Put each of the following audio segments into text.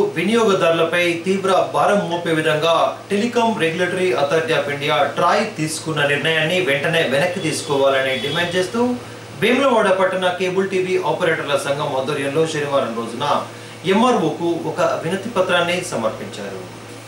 వినియోగదారులపై తీవ్ర భారం మోపే విధంగా telecom regulatory authority of India TRAI తీసుకున్న నిర్ణయాన్ని వెంటనే వెనక్కి తీసుకోవాలని డిమాండ్ చేస్తూ వేములవాడ పట్టణ కేబుల్ టీవీ ఆపరేటర్ల సంఘం ఆధ్వర్యంలో శనివారం రోజున ఎంఆర్ఓకు ఒక వినతి పత్రాన్ని సమర్పించారు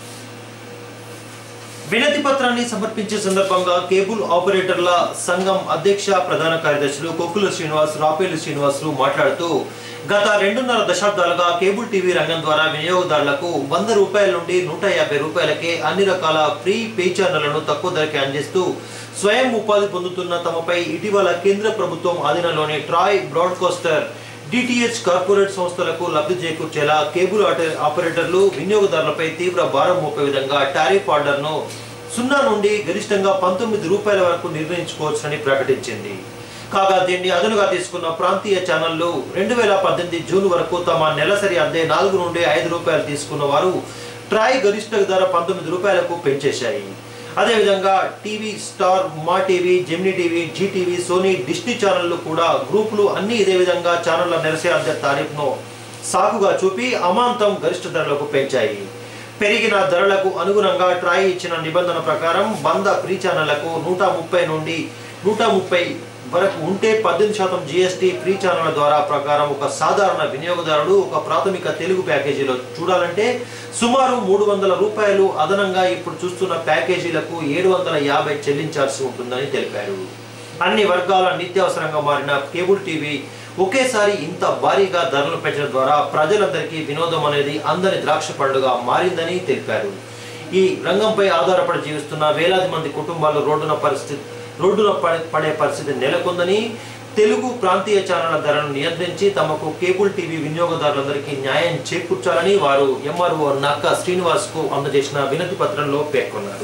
వినతి పత్రాన్ని సమర్పించే సందర్భంగా కేబుల్ ఆపరేటర్ల సంఘం అధ్యక్ష ప్రధాన కార్యదర్శులు కొక్కుల శ్రీనివాస్ రాపేలు శ్రీనివాసులు మాట్లాడుతూ గత రెండున్నర దశాబ్దాలుగా కేబుల్ టీవీ రంగం ద్వారా వినియోగదారులకు వంద రూపాయల నుండి నూట యాభై రూపాయలకే అన్ని రకాల ఫ్రీ పే ఛానళ్లను తక్కువ ధరకే అందిస్తూ స్వయం ఉపాధి పొందుతున్న తమపై ఇటీవల కేంద్ర ప్రభుత్వం ఆధీనంలోని ట్రాయ్ బ్రాడ్కాస్టర్ డిటిహెచ్ కార్పొరేట్ సంస్థలకు లబ్ధి చేకూర్చేలా కేబుల్ ఆట- ఆపరేటర్లు వినియోగదారులపై తీవ్ర భారం మోపే విధంగా టారిఫ్ ఆర్డర్ను సున్నా నుండి గరిష్టంగా పంతొమ్మిది రూపాయల వరకు నిర్ణయించుకోవచ్చని ప్రకటించింది కాగా దీన్ని అదనుగా తీసుకున్న ప్రాంతీయ ఛానళ్లు రెండు వేల పద్దెనిమిది జూన్ వరకు తమ నెలసరి అద్దె నాలుగు నుండి ఐదు రూపాయలు తీసుకున్న వారు ట్రాయ్ గరిష్ట ధర పంతొమ్మిది రూపాయలకు పెంచేశాయి అదేవిధంగా TV star Maa TV Gemini TV Zee TV Sony Disney ఛానళ్లు కూడా గ్రూపులు అన్ని ఇదే విధంగా ఛానళ్ల నెలసరి అద్దె తారీఫ్ను సాగుగా చూపి అమాంతం గరిష్ట ధరలకు పెంచాయి పెరిగిన ధరలకు అనుగుణంగా ట్రాయ్ ఇచ్చిన నిబంధన ప్రకారం వంద ప్రీ ఛానళ్లకు నూట ముప్పై నుండి నూట ముప్పై వరకు ఉంటే పద్దెనిమిది శాతం జిఎస్టీ ప్రీ ఛానళ్ల ద్వారా ప్రకారం ఒక సాధారణ వినియోగదారుడు ఒక ప్రాథమిక తెలుగు ప్యాకేజీలో చూడాలంటే సుమారు మూడు వందల రూపాయలు అదనంగా ఇప్పుడు చూస్తున్న ప్యాకేజీలకు ఏడు వందల యాభై చెల్లించాల్సి ఉంటుందని తెలిపారు అన్ని వర్గాల నిత్యావసరంగా మారిన కేబుల్ టీవీ ఒకేసారి ఇంత భారీగా ధరలు పెంచడం ద్వారా ప్రజలందరికీ వినోదం అనేది అందని ద్రాక్ష పండుగ మారిందని తెలిపారు ఈ రంగంపై ఆధారపడి జీవిస్తున్న వేలాది మంది కుటుంబాలు రోడ్డున పరిస్థితి రోడ్డున పడే- పడే పరిస్థితి నెలకొందని తెలుగు ప్రాంతీయ ఛానళ్ల ధరలను నియంత్రించి తమకు కేబుల్ టీవీ వినియోగదారులందరికీ న్యాయం చేకూర్చాలని వారు ఎంఆర్ఓ నక్క శ్రీనివాస్ కు అందజేసిన వినతి పత్రంలో పేర్కొన్నారు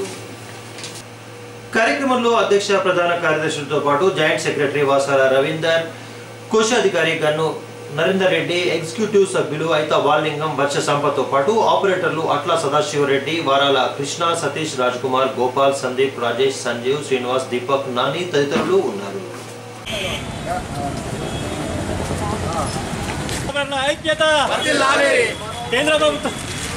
కార్యక్రమంలో అధ్యక్ష ప్రధాన కార్యదర్శులతో పాటు జాయింట్ సెక్రటరీ వాసాల రవీందర్ కోశాధికారి గన్ను నరేందర్ రెడ్డి ఎగ్జిక్యూటివ్ సభ్యులు అయిత వాలింగం వర్ష సంపత్తో పాటు ఆపరేటర్లు అట్ల సదాశివరెడ్డి వారాల కృష్ణ సతీష్ రాజ్ కుమార్ గోపాల్ సందీప్ రాజేష్ సంజీవ్ శ్రీనివాస్ దీపక్ నాని తదితరులు ఉన్నారు ఆపరేటర్ల ఐక్యత కేంద్ర ప్రభుత్వం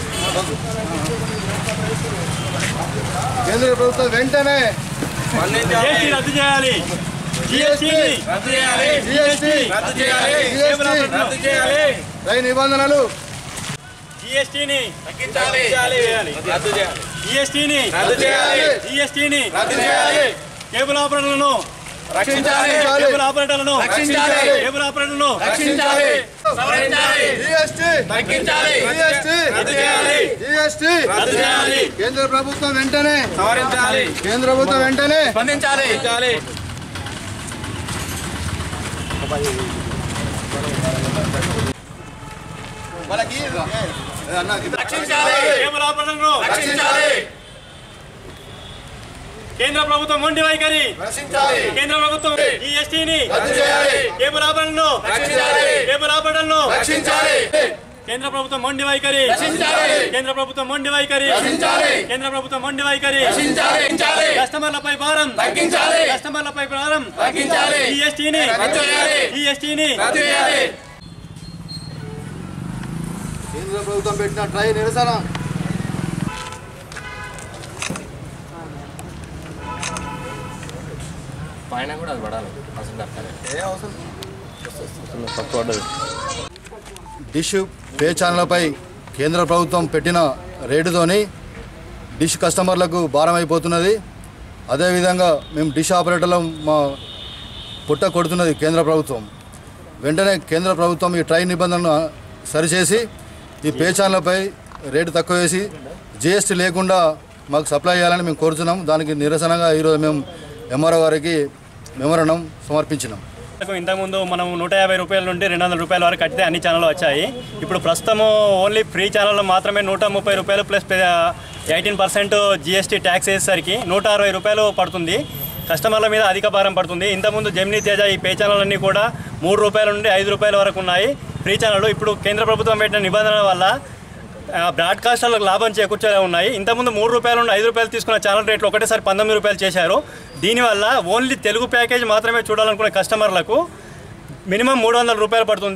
కేంద్ర ప్రభుత్వం వెంటనే జీఎస్టీ రద్దు చేయాలి జీఎస్టీని రద్దు చేయాలి జిఎస్టీ రద్దు చేయాలి జిఎస్టీ రద్దు చేయాలి రై నిబంధనలు జీఎస్టీని తగ్గించాలి చేయాలి రద్దు చేయాలి జీఎస్టీని రద్దు చేయాలి జీఎస్టీని రద్దు చేయాలి కేబుల్ ఆపరేటర్లను రక్షించాలి కేబుల్ ఆపరేటర్లను రక్షించాలి కేబుల్ ఆపరేటర్లను రక్షించాలి సవరించాలి జిఎస్టీ తగ్గించాలి జిఎస్టీ రద్దు చేయాలి జిఎస్టీ రద్దు చేయాలి కేంద్ర ప్రభుత్వం వెంటనే సవరించాలి కేంద్ర ప్రభుత్వం వెంటనే స్పందించాలి రక్షించాలి కేబుల్ ఆపరేటర్లను రక్షించాలి కేంద్ర ప్రభుత్వం మొండి వైఖరి రక్షించాలి కేంద్ర ప్రభుత్వం జీఎస్టీని రద్దు చేయాలి కేబుల్ ఆపరేటర్లను రక్షించాలి కేబుల్ ఆపరేటర్లను రక్షించాలి కేంద్ర ప్రభుత్వం మొండి వైఖరి రక్షించాలి కేంద్ర ప్రభుత్వం మొండి వైఖరి రక్షించాలి కేంద్ర ప్రభుత్వం మొండి వైఖరి రక్షించాలి రక్షించాలి కస్టమర్లపై భారం తగ్గించాలి కస్టమర్లపై భారం తగ్గించాలి జీఎస్టీని రద్దు చేయాలి జీఎస్టీని రద్దు చేయాలి కేంద్ర ప్రభుత్వం పెట్టిన ట్రై నిరసన పైన కూడా అది పడాలి అసలు డిష్ పే ఛానళ్లపై కేంద్ర ప్రభుత్వం పెట్టిన రేటుతోని డిష్ కస్టమర్లకు భారం అయిపోతున్నది అదేవిధంగా మేము డిష్ ఆపరేటర్లు మా పుట్ట కొడుతున్నది కేంద్ర ప్రభుత్వం వెంటనే కేంద్ర ప్రభుత్వం ఈ ట్రైన్ నిబంధనను సరిచేసి ఈ పే ఛానళ్లపై రేటు తక్కువ వేసి జిఎస్టీ లేకుండా మాకు సప్లై చేయాలని మేము కోరుతున్నాం దానికి నిరసనగా ఈరోజు మేము ఎంఆర్ఓ గారికి మెమరణం సమర్పించినాం ఇంతకుముందు మనం నూట యాభై రూపాయల నుండి రెండు వందల రూపాయల వరకు కట్టితే అన్ని ఛానళ్ళు వచ్చాయి ఇప్పుడు ప్రస్తుతము ఓన్లీ ఫ్రీ ఛానల్లో మాత్రమే నూట ముప్పై రూపాయలు plus eighteen percent GST tax వేసేసరికి నూట అరవై రూపాయలు పడుతుంది కస్టమర్ల మీద అధిక భారం పడుతుంది ఇంతకుముందు జెమినీ తేజ ఈ పే ఛానల్ అన్నీ కూడా మూడు రూపాయల నుండి ఐదు రూపాయల వరకు ఉన్నాయి ఫ్రీ ఛానల్ ఇప్పుడు కేంద్ర ప్రభుత్వం పెట్టిన నిబంధనల వల్ల ఆ, బ్రాడ్కాస్టర్లకు లాభం చేకూర్చేలా ఉన్నాయి ఇంతకుముందు మూడు రూపాయల నుండి ఐదు రూపాయలు తీసుకున్న ఛానల్ రేట్లు ఒకటేసారి పంతొమ్మిది రూపాయలు చేశారు దీనివల్ల ఓన్లీ తెలుగు ప్యాకేజ్ మాత్రమే చూడాలనుకునే కస్టమర్లకు మినిమం మూడు వందల రూపాయలు పడుతుంది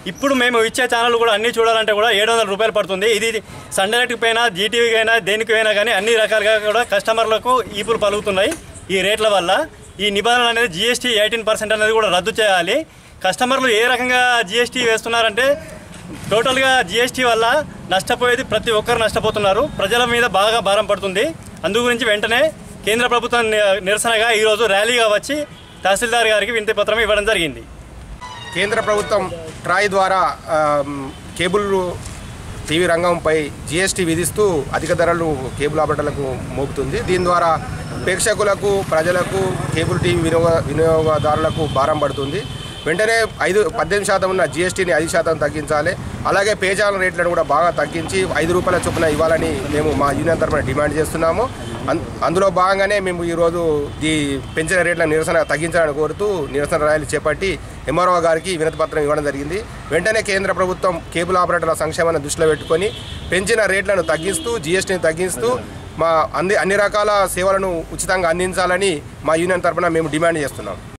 ఇప్పుడు మేము ఇచ్చే ఛానల్ కూడా అన్ని చూడాలంటే కూడా ఏడు వందల రూపాయలు పడుతుంది ఇది సండే నైట్కి పోయినా జీటీవీకి అయినా దేనికి అయినా కానీ అన్ని రకాలుగా కూడా కస్టమర్లకు ఈపులు పలుకుతున్నాయి ఈ రేట్ల వల్ల ఈ నిబంధనలు అనేది జిఎస్టీ ఎయిటీన్ పర్సెంట్ అనేది కూడా రద్దు చేయాలి కస్టమర్లు ఏ రకంగా జిఎస్టీ వేస్తున్నారంటే టోటల్గా జిఎస్టీ వల్ల నష్టపోయేది ప్రతి ఒక్కరు నష్టపోతున్నారు ప్రజల మీద బాగా భారం పడుతుంది అందు గురించి వెంటనే కేంద్ర ప్రభుత్వం ని- నిరసనగా ఈరోజు ర్యాలీగా వచ్చి తహసీల్దార్ గారికి వినతి పత్రం ఇవ్వడం జరిగింది కేంద్ర ప్రభుత్వం ట్రాయ్ ద్వారా ఆమ్, కేబుల్ టీవీ రంగంపై జీఎస్టీ విధిస్తూ అధిక ధరలు కేబుల్ ఆపరేటర్లకు మోపుతుంది దీని ద్వారా ప్రేక్షకులకు ప్రజలకు కేబుల్ టీవీ వినియోగ వినియోగదారులకు భారం పడుతుంది వెంటనే ఐదు పద్దెనిమిది శాతం ఉన్న జీఎస్టీని ఐదు శాతం తగ్గించాలి అలాగే పేజాల రేట్లను కూడా బాగా తగ్గించి ఐదు రూపాయల చొప్పున ఇవ్వాలని మేము మా యూనియన్ తరఫున డిమాండ్ చేస్తున్నాము అన్- అందులో భాగంగానే మేము ఈరోజు ఈ పెంచిన రేట్ల నిరసన తగ్గించాలని కోరుతూ నిరసన ర్యాలీ చేపట్టి ఎంఆర్ఓ గారికి వినతి పత్రం ఇవ్వడం జరిగింది వెంటనే కేంద్ర ప్రభుత్వం కేబుల్ ఆపరేటర్ల సంక్షేమాన్ని దృష్టిలో పెట్టుకొని పెంచిన రేట్లను తగ్గిస్తూ జీఎస్టీని తగ్గిస్తూ మా అన్ని అన్ని రకాల సేవలను ఉచితంగా అందించాలని మా యూనియన్ తరఫున మేము డిమాండ్ చేస్తున్నాం